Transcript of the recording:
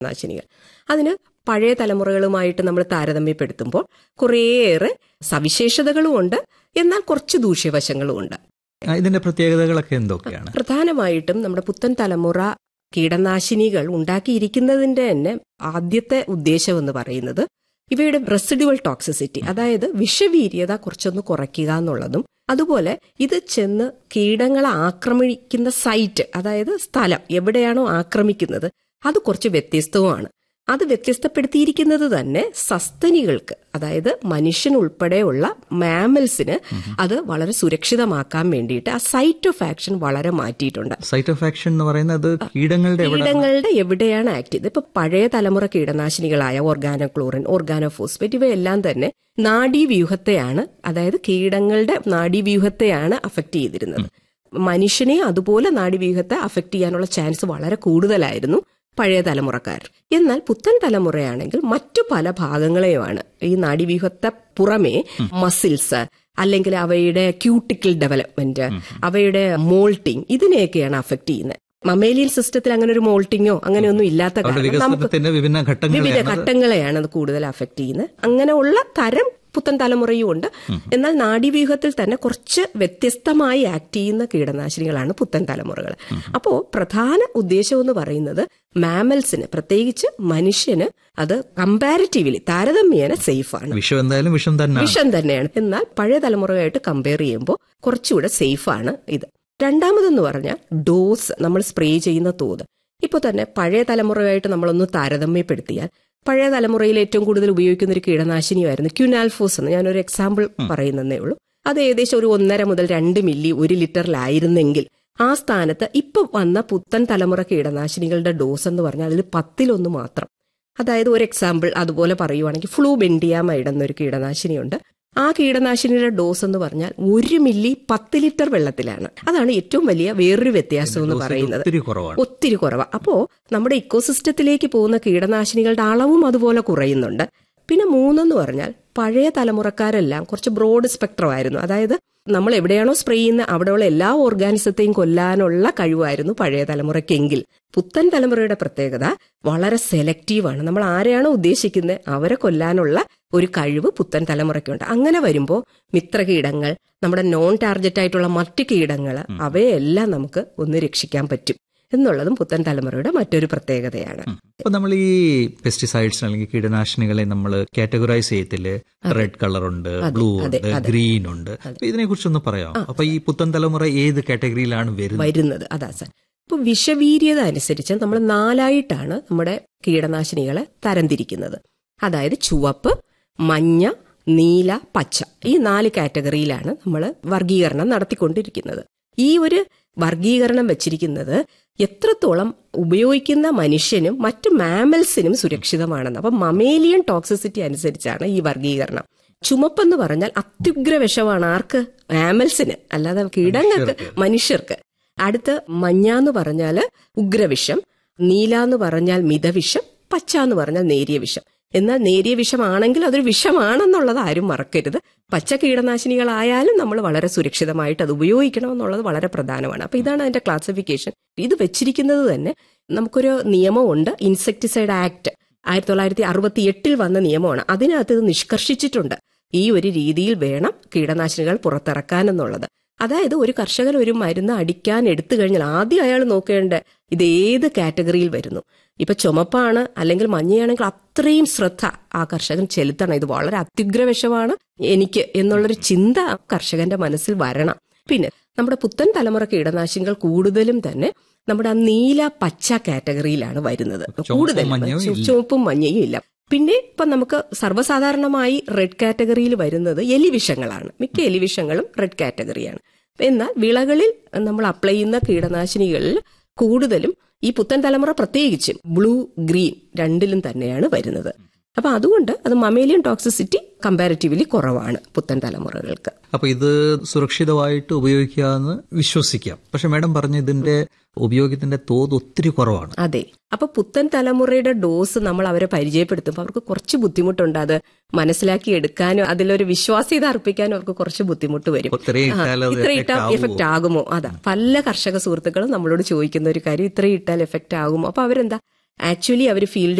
നാശിനികൾ അതിന് പഴയ തലമുറകളുമായിട്ട് നമ്മൾ താരതമ്യപ്പെടുത്തുമ്പോൾ കുറേയേറെ സവിശേഷതകളും ഉണ്ട് എന്നാൽ കുറച്ച് ദൂഷ്യവശങ്ങളും ഉണ്ട് ആ, ഇതിന്റെ പ്രത്യേകതകളൊക്കെ എന്തൊക്കെയാണ് പ്രധാനമായിട്ടും നമ്മുടെ പുത്തൻ തലമുറ കീടനാശിനികൾ ഉണ്ടാക്കിയിരിക്കുന്നതിന്റെ തന്നെ ആദ്യത്തെ ഉദ്ദേശം എന്ന് പറയുന്നത് ഇവയുടെ റെസിഡുവൽ ടോക്സിസിറ്റി അതായത് വിഷവീര്യത കുറച്ചൊന്ന് കുറയ്ക്കുക എന്നുള്ളതും അതുപോലെ ഇത് ചെന്ന് കീടങ്ങളെ ആക്രമിക്കുന്ന സൈറ്റ് അതായത് സ്ഥലം എവിടെയാണോ ആക്രമിക്കുന്നത് അത് കുറച്ച് വ്യത്യസ്തവുമാണ് അത് വ്യത്യസ്തപ്പെടുത്തിയിരിക്കുന്നത് തന്നെ സസ്തനികൾക്ക് അതായത് മനുഷ്യൻ ഉൾപ്പെടെയുള്ള മാമൽസിന് അത് വളരെ സുരക്ഷിതമാക്കാൻ വേണ്ടിയിട്ട് ആ സൈറ്റ് ഓഫ് ആക്ഷൻ വളരെ മാറ്റിയിട്ടുണ്ട് സൈറ്റ് ഓഫ് ആക്ഷൻ എന്ന് പറയുന്നത് കീടങ്ങളുടെ എവിടെ കീടങ്ങളുടെ എവിടെയാണ് ആക്ട് ചെയ്തത് ഇപ്പൊ പഴയ തലമുറ കീടനാശിനികളായ ഓർഗാനോക്ലോറിൻ ഓർഗാനോഫോസ്ഫേറ്റ് ഇവയെല്ലാം തന്നെ നാഡീവ്യൂഹത്തെയാണ് അതായത് കീടങ്ങളുടെ നാഡീവ്യൂഹത്തെയാണ് അഫക്ട് ചെയ്തിരുന്നത് മനുഷ്യനെ അതുപോലെ നാഡീവ്യൂഹത്തെ അഫക്ട് ചെയ്യാനുള്ള ചാൻസ് വളരെ കൂടുതലായിരുന്നു പഴയ തലമുറക്കാർ എന്നാൽ പുത്തൻ തലമുറയാണെങ്കിൽ മറ്റു പല ഭാഗങ്ങളെയുമാണ് ഈ നാഡീവ്യൂഹത്തെ പുറമേ മസിൽസ് അല്ലെങ്കിൽ അവയുടെ ക്യൂട്ടിക്കൽ ഡെവലപ്മെന്റ് അവയുടെ മോൾട്ടിങ് ഇതിനെയൊക്കെയാണ് അഫക്ട് ചെയ്യുന്നത് മമേലിയൻ സിസ്റ്റത്തിൽ അങ്ങനെ ഒരു മോൾട്ടിങ്ങോ അങ്ങനെയൊന്നും ഇല്ലാത്ത അവരുടെ കാരണം നമുക്ക് വികസനത്തിന്റെ വിഭിന്ന വിവിധ ഘട്ടങ്ങളെയാണ് ഘട്ടങ്ങളെയാണ് അത് കൂടുതൽ അഫക്ട് ചെയ്യുന്നത് അങ്ങനെയുള്ള തരം പുത്തൻ തലമുറയും ഉണ്ട് എന്നാൽ നാഡീവ്യൂഹത്തിൽ തന്നെ കുറച്ച് വ്യത്യസ്തമായി ആക്ട് ചെയ്യുന്ന കീടനാശിനികളാണ് പുത്തൻ തലമുറകൾ അപ്പോൾ പ്രധാന ഉദ്ദേശം എന്ന് പറയുന്നത് മാമൽസിന് പ്രത്യേകിച്ച് മനുഷ്യന് അത് കമ്പാരിറ്റീവ്ലി താരതമ്യേന സേഫ് ആണ് വിഷം എന്തായാലും വിഷം തന്നെ വിഷം തന്നെയാണ് എന്നാൽ പഴയ തലമുറയായിട്ട് കമ്പയർ ചെയ്യുമ്പോൾ കുറച്ചുകൂടെ സേഫ് ആണ് ഇത് രണ്ടാമതെന്ന് പറഞ്ഞാൽ ഡോസ് നമ്മൾ സ്പ്രേ ചെയ്യുന്ന തോത് ഇപ്പോൾ തന്നെ പഴയ തലമുറയായിട്ട് നമ്മളൊന്ന് താരതമ്യപ്പെടുത്തിയാൽ പഴയ തലമുറയിൽ ഏറ്റവും കൂടുതൽ ഉപയോഗിക്കുന്ന ഒരു കീടനാശിനിയായിരുന്നു ക്യുനാൽഫോസ് എന്ന് ഞാനൊരു എക്സാമ്പിൾ പറയുന്നതേ ഉള്ളൂ അത് ഏകദേശം ഒരു ഒന്നര മുതൽ രണ്ട് മില്ലി ഒരു ലിറ്ററിലായിരുന്നെങ്കിൽ ആ സ്ഥാനത്ത് ഇപ്പൊ വന്ന പുത്തൻ തലമുറ കീടനാശിനികളുടെ ഡോസ് എന്ന് പറഞ്ഞാൽ അതിൽ പത്തിലൊന്ന് മാത്രം അതായത് ഒരു എക്സാമ്പിൾ അതുപോലെ പറയുവാണെങ്കിൽ ഫ്ലൂ ബെൻഡിയാമൈഡ് എന്നൊരു കീടനാശിനിയുണ്ട് ആ കീടനാശിനിയുടെ ഡോസ് എന്ന് പറഞ്ഞാൽ ഒരു മില്ലി പത്ത് ലിറ്റർ വെള്ളത്തിലാണ് അതാണ് ഏറ്റവും വലിയ വേറൊരു വ്യത്യാസം എന്ന് പറയുന്നത് ഒത്തിരി കുറവാണ് ഒത്തിരി കുറവാണ് അപ്പോ നമ്മുടെ ഇക്കോസിസ്റ്റത്തിലേക്ക് പോകുന്ന കീടനാശിനികളുടെ അളവും അതുപോലെ കുറയുന്നുണ്ട് പിന്നെ മൂന്നെന്ന് പറഞ്ഞാൽ പഴയ തലമുറക്കാരെല്ലാം കുറച്ച് ബ്രോഡ് സ്പെക്ട്രം ആയിരുന്നു അതായത് നമ്മൾ എവിടെയാണോ സ്പ്രേ ചെയ്യുന്ന അവിടെയുള്ള എല്ലാ ഓർഗാനിസത്തെയും കൊല്ലാനുള്ള കഴിവായിരുന്നു പഴയ തലമുറയ്ക്കെങ്കിൽ പുത്തൻ തലമുറയുടെ പ്രത്യേകത വളരെ സെലക്റ്റീവാണ് നമ്മൾ ആരെയാണോ ഉദ്ദേശിക്കുന്നത് അവരെ കൊല്ലാനുള്ള ഒരു കഴിവ് പുത്തൻ തലമുറയ്ക്കുണ്ട് അങ്ങനെ വരുമ്പോൾ മിത്രകീടങ്ങൾ നമ്മുടെ നോൺ ടാർഗറ്റ് ആയിട്ടുള്ള മറ്റു കീടങ്ങൾ അവയെല്ലാം നമുക്ക് ഒന്ന് രക്ഷിക്കാൻ പറ്റും എന്നുള്ളതും പുത്തൻ തലമുറയുടെ മറ്റൊരു പ്രത്യേകതയാണ് അപ്പൊ നമ്മൾ ഈ പെസ്റ്റിസൈഡ്സ് അല്ലെങ്കിൽ കീടനാശിനികളെ നമ്മൾ കാറ്റഗറൈസ് ചെയ്യത്തില്ലേ റെഡ് കളർ ഉണ്ട് ബ്ലൂ ഉണ്ട് ഗ്രീൻ ഉണ്ട് അപ്പൊ ഇതിനെ കുറിച്ചൊന്ന് പറയാം അപ്പൊ ഈ പുത്തൻ തലമുറ ഏത് കാറ്റഗറിയിലാണ് വരുന്നത് വരുന്നത് അതാ സർ ഇപ്പൊ വിഷവീര്യത അനുസരിച്ച് നമ്മൾ നാലായിട്ടാണ് നമ്മുടെ കീടനാശിനികളെ തരംതിരിക്കുന്നത് അതായത് ചുവപ്പ് മഞ്ഞ നീല പച്ച ഈ നാല് കാറ്റഗറിയിലാണ് നമ്മൾ വർഗീകരണം നടത്തിക്കൊണ്ടിരിക്കുന്നത് ഈ ഒരു വർഗീകരണം വെച്ചിരിക്കുന്നത് എത്രത്തോളം ഉപയോഗിക്കുന്ന മനുഷ്യനും മറ്റു മാമൽസിനും സുരക്ഷിതമാണെന്ന് അപ്പൊ മമേലിയൻ ടോക്സിസിറ്റി അനുസരിച്ചാണ് ഈ വർഗീകരണം ചുമപ്പെന്ന് പറഞ്ഞാൽ അത്യുഗ്ര വിഷമാണ് ആർക്ക് മാമൽസിന് അല്ലാതെ കീടങ്ങൾക്ക് മനുഷ്യർക്ക് അടുത്ത് മഞ്ഞ എന്ന് പറഞ്ഞാല് ഉഗ്രവിഷം നീല എന്ന് പറഞ്ഞാൽ മിതവിഷം പച്ച എന്ന് പറഞ്ഞാൽ നേരിയ വിഷം എന്നാൽ നേരിയ വിഷമാണെങ്കിൽ അതൊരു വിഷമാണെന്നുള്ളത് ആരും മറക്കരുത് പച്ച കീടനാശിനികളായാലും നമ്മൾ വളരെ സുരക്ഷിതമായിട്ട് അത് ഉപയോഗിക്കണം എന്നുള്ളത് വളരെ പ്രധാനമാണ് അപ്പൊ ഇതാണ് അതിന്റെ ക്ലാസിഫിക്കേഷൻ ഇത് വെച്ചിരിക്കുന്നത് തന്നെ നമുക്കൊരു നിയമമുണ്ട് ഇൻസെക്ടിസൈഡ് ആക്ട് ആയിരത്തി തൊള്ളായിരത്തി അറുപത്തി എട്ടിൽ വന്ന നിയമമാണ് അതിനകത്ത് ഇത് നിഷ്കർഷിച്ചിട്ടുണ്ട് ഈ ഒരു രീതിയിൽ വേണം കീടനാശിനികൾ പുറത്തിറക്കാൻ എന്നുള്ളത് അതായത് ഒരു കർഷകൻ ഒരു മരുന്ന് അടിക്കാൻ എടുത്തു കഴിഞ്ഞാൽ ആദ്യം അയാൾ നോക്കേണ്ട ഇത് ഏത് കാറ്റഗറിയിൽ വരുന്നു ഇപ്പൊ ചുമപ്പാണ് അല്ലെങ്കിൽ മഞ്ഞയാണെങ്കിൽ അത്രയും ശ്രദ്ധ ആ കർഷകൻ ചെലുത്തണം ഇത് വളരെ അത്യുഗ്ര വിഷമാണ് എനിക്ക് എന്നുള്ളൊരു ചിന്ത ആ കർഷകന്റെ മനസ്സിൽ വരണം പിന്നെ നമ്മുടെ പുത്തൻ തലമുറ കീടനാശിനികൾ കൂടുതലും തന്നെ നമ്മുടെ ആ നീല പച്ച കാറ്റഗറിയിലാണ് വരുന്നത് കൂടുതലും മഞ്ഞയും ഇല്ല. ചുവപ്പും മഞ്ഞയും ഇല്ല പിന്നെ ഇപ്പൊ നമുക്ക് സർവ്വസാധാരണമായി റെഡ് കാറ്റഗറിയിൽ വരുന്നത് എലിവിഷങ്ങളാണ് മിക്ക എലിവിഷങ്ങളും റെഡ് കാറ്റഗറിയാണ് എന്നാൽ വിളകളിൽ നമ്മൾ അപ്ലൈ ചെയ്യുന്ന കീടനാശിനികളിൽ കൂടുതലും ഈ പുത്തൻ തലമുറ പ്രത്യേകിച്ചും ബ്ലൂ ഗ്രീൻ രണ്ടിലും തന്നെയാണ് വരുന്നത് അപ്പൊ അതുകൊണ്ട് അത് മമേലിയൻ ടോക്സിസിറ്റി കമ്പാരിറ്റീവ്ലി കുറവാണ് പുത്തൻ തലമുറകൾക്ക് അപ്പൊ ഇത് സുരക്ഷിതമായിട്ട് ഉപയോഗിക്കാമെന്ന് വിശ്വസിക്കാം പക്ഷെ മാഡം പറഞ്ഞ ഇതിന്റെ ഉപയോഗത്തിന്റെ തോത് ഒത്തിരി കുറവാണ് അതെ അപ്പൊ പുത്തൻ തലമുറയുടെ ഡോസ് നമ്മൾ അവരെ പരിചയപ്പെടുത്തുമ്പോൾ അവർക്ക് കുറച്ച് ബുദ്ധിമുട്ടുണ്ട് അത് മനസ്സിലാക്കി എടുക്കാനും അതിലൊരു വിശ്വാസ്യത അർപ്പിക്കാനും അവർക്ക് കുറച്ച് ബുദ്ധിമുട്ട് വരും ഇത്രയും ആ, ഇട്ടാൽ അത് ഇത്ര effect ഇട്ടാൽ ആവുമോ? എഫക്റ്റ് ആകുമോ അതാ പല കർഷക സുഹൃത്തുക്കളും നമ്മളോട് ചോദിക്കുന്ന ഒരു കാര്യം ഇത്ര ഇട്ടാൽ എഫക്റ്റ് ആകുമോ അപ്പൊ അവരെന്താ ആക്ച്വലി അവർ ഫീൽഡ്